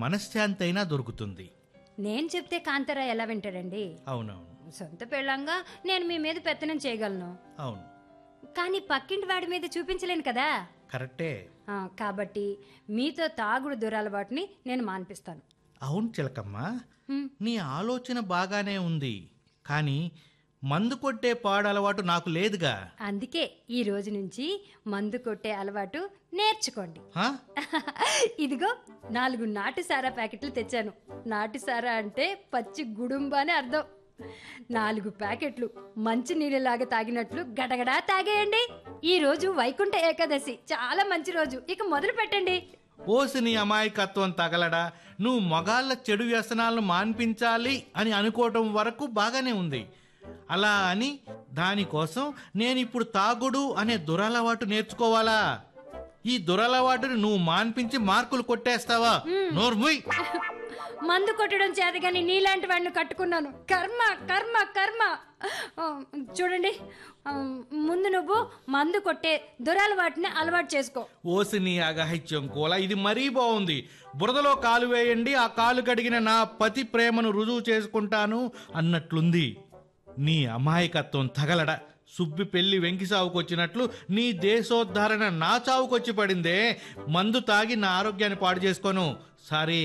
మనశ్శాంతి అయినా దొరుకుతుంది నేను చెప్తే కాంతారా ఎలా వింటాడండి అవునవును సొంత పెళ్ళంగా నేను మీ మీద పెత్తనం చేయగలను అవును కానీ పక్కింటి వాడి మీద చూపించలేను కదా కరెక్టే ఆ, కాబట్టి మీతో తాగుడు దురలవాటుని నేను మాన్పిస్తాను అవును చిలకమ్మ హ్మ్. నీ ఆలోచన బాగానే ఉంది కానీ మందు కొట్టే పాడు అలవాటు నాకు లేదుగా అందుకే ఈ రోజు నుంచి మందు కొట్టే అలవాటు నేర్చుకోండి హా? ఇదిగో నాలుగు నాటు సారా ప్యాకెట్లు తెచ్చాను నాటు సారా అంటే పచ్చి గుడుంబ అని అర్థం నాలుగు ప్యాకెట్లు మంచి నీళ్ళలాగా తాగినట్లు గడగడా తాగేయండి ఈ రోజు వైకుంఠ ఏకాదశి చాలా మంచి రోజు ఇక మొదలు పెట్టండి ఓసి నీ అమాయకత్వం తగలడా నువ్వు మగాళ్ళ చెడు వ్యసనాలను మాన్పించాలి అని అనుకోవటం వరకు బాగానే ఉంది అలా అని దానికోసం నేను ఇప్పుడు తాగుడు అనే దురలవాటు నేర్చుకోవాలా ఈ దురలవాటుని నువ్వు మాన్పించి మార్కులు కొట్టేస్తావా నోర్ముయ్ మందు కొట్టడం చేత కానీ నీలాంటి వాడిని కట్టుకున్నాను కర్మ కర్మ కర్మ ఆ, చూడండి ఆ, ముందు నువ్వు మందు కొట్టే దురలవాటిని అలవాటు చేసుకో ఓసి నీ అగహిత్యం కూల ఇది మరీ బాగుంది బురదలో కాలు వేయండి ఆ కాలు కడిగిన నా పతి ప్రేమను రుజువు చేసుకుంటాను అన్నట్లుంది నీ అమాయకత్వం తగలడ సుబ్బి పెళ్లి వెంకి సావుకొచ్చినట్లు నీ దేశోద్ధరణ నా చావుకొచ్చి పడిందే మందు తాగి నా ఆరోగ్యాన్ని పాడు చేసుకోను సారీ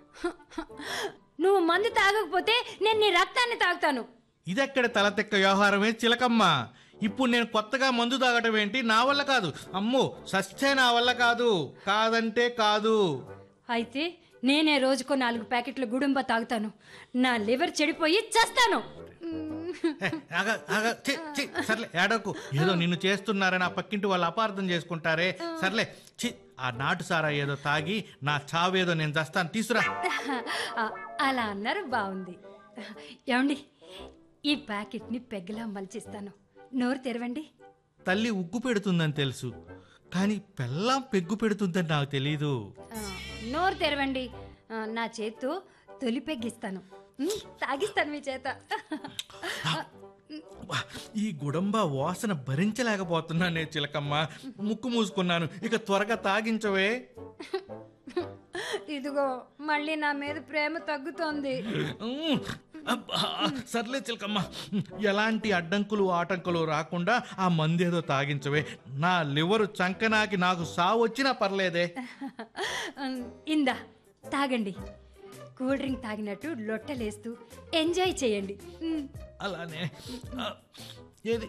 నువ్వు మందు తాగకపోతే నేను నీ రక్తాన్ని తాగుతాను ఇదెక్కడ తలతెక్క వ్యవహారమే చిలకమ్మ ఇప్పుడు నేను కొత్తగా మందు తాగటం ఏంటి నా వల్ల కాదు అమ్మో సస్తే నా వల్ల కాదు కాదంటే కాదు అయితే నేనే రోజుకో నాలుగు ప్యాకెట్లు గుడుంబ తాగుతాను నా లివర్ చెడిపోయి చస్తాను మ్మ్. హే, ఆగ, ఆగ, ఛీ, ఛీ, సర్లే ఏడకు ఏదో నిన్ను చేస్తున్నారని ఆ పక్కింటి వాళ్ళు అపార్థం చేసుకుంటారే సర్లే ఛీ, ఆ నాటు సారా ఏదో తాగి నా చావేదో నేను చస్తాను తీసురా ఆ, అలా అన్నారు బాగుంది ఏమండి ఈ ప్యాకెట్ని పెగ్గలా మలిచిస్తాను నోరు తెరవండి తల్లి ఉగ్గు పెడుతుందని తెలుసు కానీ పెళ్ళాం పెగ్గు పెడుతుందని నాకు తెలీదు ఆ, నోరు తెరవండి ఆ, నా చేత్తో తొలి పెగ్గిస్తాను మ్మ్, తాగిస్తాను మీ చేత వా, ఈ గుడంబ వాసన భరించలేకపోతున్నానే చిలకమ్మ ముక్కు మూసుకున్నాను ఇక త్వరగా తాగించవే ఇదిగో మళ్ళీ నా మీద ప్రేమ తగ్గుతోంది ఉమ్, అబ్బా, సర్లే చిలకమ్మ ఎలాంటి అడ్డంకులు ఆటంకులు రాకుండా ఆ మందేదో తాగించవే నా లివరు చంకనాకి నాకు సావు వచ్చినా పర్లేదే ఉమ్, ఇందా తాగండి కూల్ డ్రింక్ తాగినట్టు లొట్టలేస్తూ ఎంజాయ్ చేయండి ఉమ్, అలానే ఆ, ఏది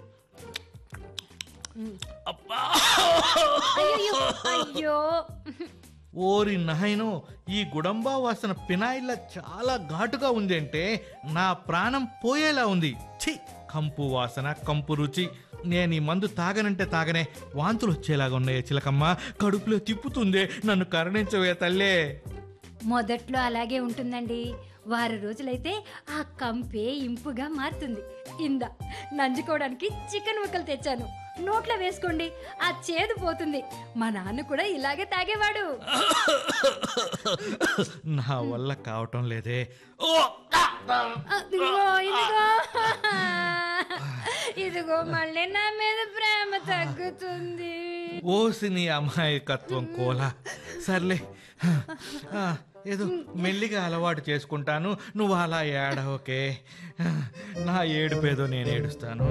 అబ్బా అయ్యయ్యో, అయ్యో ఓరి నాయనో ఈ గుడంబా వాసన పినాయిల్ల చాలా ఘాటుగా ఉంది అంటే నా ప్రాణం పోయేలా ఉంది ఛీ కంపు వాసన కంపు రుచి నేను ఈ మందు తాగనంటే తాగనే వాంతులు వచ్చేలాగా ఉన్నాయే చిలకమ్మ కడుపులో తిప్పుతుందే నన్ను కరుణించవే తల్లే మొదట్లో అలాగే ఉంటుందండి వారం రోజులైతే ఆ కంపే ఇంపుగా మారుతుంది ఇందా నంజుకోవడానికి చికెన్ ముక్కలు తెచ్చాను నోట్లో వేసుకోండి ఆ చేదు పోతుంది మా నాన్న కూడా ఇలాగే తాగేవాడు నా వల్ల కావటం లేదే ఓ ఇదిగో ఇదిగో ఇదిగో మళ్ళీ నా మీద ప్రేమ తగ్గుతుంది ఓసి నీ అమాయకత్వం కోల సర్లే ఆ, ఏదో మెల్లిగా అలవాటు చేసుకుంటాను నువ్వు అలా ఏడవకే నా ఏడుపేదో నేను ఏడుస్తాను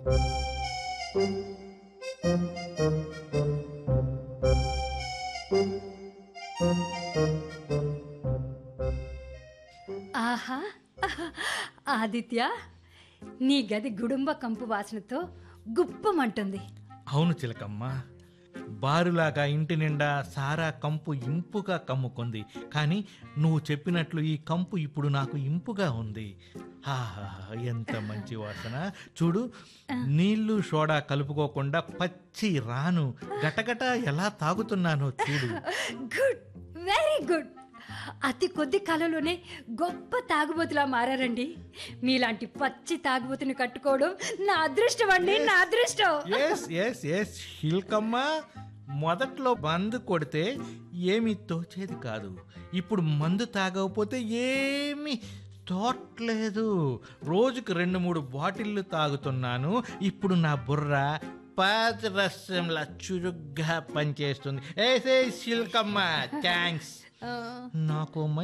ఆహా ఆదిత్య నీ గది గుడుంబ కంపు వాసనతో గుప్పమంటుంది అవును చిలకమ్మ బారులాగా ఇంటి నిండా సారా కంపు ఇంపుగా కమ్ముకుంది కానీ నువ్వు చెప్పినట్లు ఈ కంపు ఇప్పుడు నాకు ఇంపుగా ఉంది ఆహా ఎంత మంచి వాసన చూడు నీళ్లు సోడా కలుపుకోకుండా పచ్చి రాను గటగట ఎలా తాగుతున్నానో చూడు గుడ్ వెరీ గుడ్ అతి కొద్ది కాలంలోనే గొప్ప తాగుబోతులా మారారండి మీలాంటి పచ్చి తాగుబోతుని కట్టుకోవడం నా అదృష్టం అండి నా అదృష్టం ఎస్ ఎస్ ఎస్ శిల్కమ్మ మొదట్లో మందు కొడితే ఏమీ తోచేది కాదు ఇప్పుడు మందు తాగకపోతే ఏమీ తోట్లేదు రోజుకు రెండు మూడు బాటిళ్ళు తాగుతున్నాను ఇప్పుడు నా బుర్ర పాదరసంలా చురుగ్గా పనిచేస్తుంది ఏసే శిల్కమ్మ థ్యాంక్స్ ఆ, నాకు